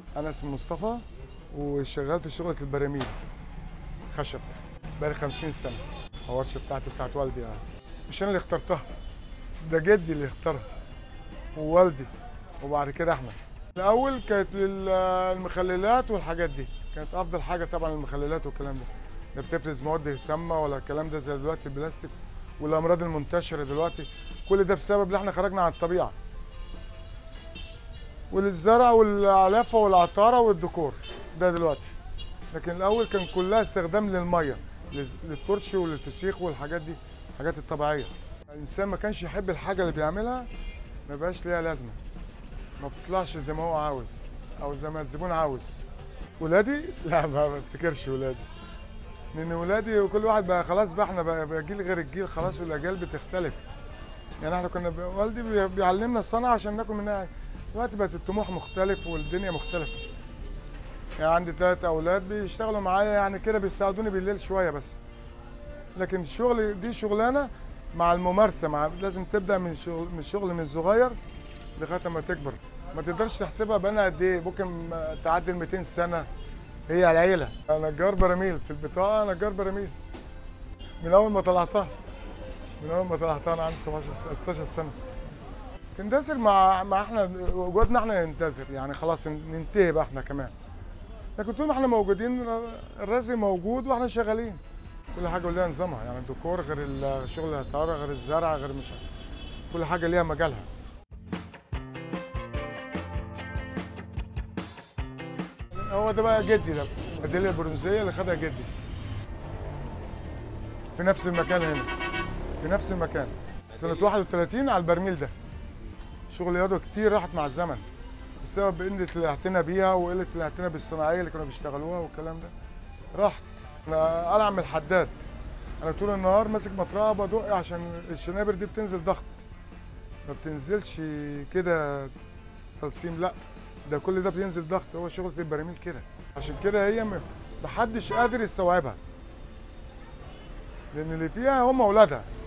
انا اسمي مصطفى وشغال في شغله البراميل خشب بقالي 50 سنه الورشه بتاعتي بتاعت والدي يعني مش انا اللي اخترتها ده جدي اللي اختارها ووالدي وبعد كده احمد الاول كانت للمخللات والحاجات دي كانت افضل حاجه طبعا المخللات والكلام ده لا بتفرز مواد سامه ولا الكلام ده زي دلوقتي البلاستيك والامراض المنتشره دلوقتي كل ده بسبب ان احنا خرجنا عن الطبيعه وللزرع والعلافه والعطاره والديكور ده دلوقتي لكن الاول كان كلها استخدام للميه للز- للترش وللفسيخ والحاجات دي الحاجات الطبيعيه الانسان ما كانش يحب الحاجه اللي بيعملها ما بقاش ليها لازمه ما بتطلعش زي ما هو عاوز او زي ما الزبون عاوز ولادي لا ما بفتكرش ولادي لان ولادي وكل واحد بقى خلاص بقى احنا بقى بقى جيل غير الجيل خلاص والاجيال بتختلف يعني احنا كنا ب- والدي بي- بيعلمنا الصنعه عشان ناكل منها دلوقتي بقت الطموح مختلف والدنيا مختلفه يعني عندي ثلاث اولاد بيشتغلوا معايا يعني كده بيساعدوني بالليل شويه بس لكن الشغل دي شغلانه مع الممارسه مع لازم تبدا من شغل من الشغل من الصغير لغايه ما تكبر ما تقدرش تحسبها بقالها قد ايه ممكن تعدي ال 200 سنه هي العيله انا نجار براميل في البطاقه نجار براميل من اول ما طلعتها من اول ما طلعتها انا عندي 17 س- 16 سنه تندثر مع مع احنا وجودنا احنا ننتظر يعني خلاص ننتهي بقى احنا كمان لكن طول ما احنا موجودين الرزق موجود واحنا شغالين كل حاجه وليها نظامها يعني الديكور غير الشغل العطاره غير الزرع غير مش عارف. كل حاجه ليها مجالها هو ده بقى جدي ده الميداليه البرونزيه اللي خدها جدي في نفس المكان هنا في نفس المكان سنه 31 على البرميل ده شغل ياضو كتير راحت مع الزمن بسبب قله الاعتناء بيها وقله الاعتناء بالصناعيه اللي كانوا بيشتغلوها والكلام ده راحت انا العب من الحداد انا طول النهار ماسك مطرقه بدق عشان الشنابر دي بتنزل ضغط ما بتنزلش كده تلصيم لا ده كل ده بينزل ضغط هو شغل في البراميل كده عشان كده هي م- محدش قادر يستوعبها لان اللي فيها هم اولادها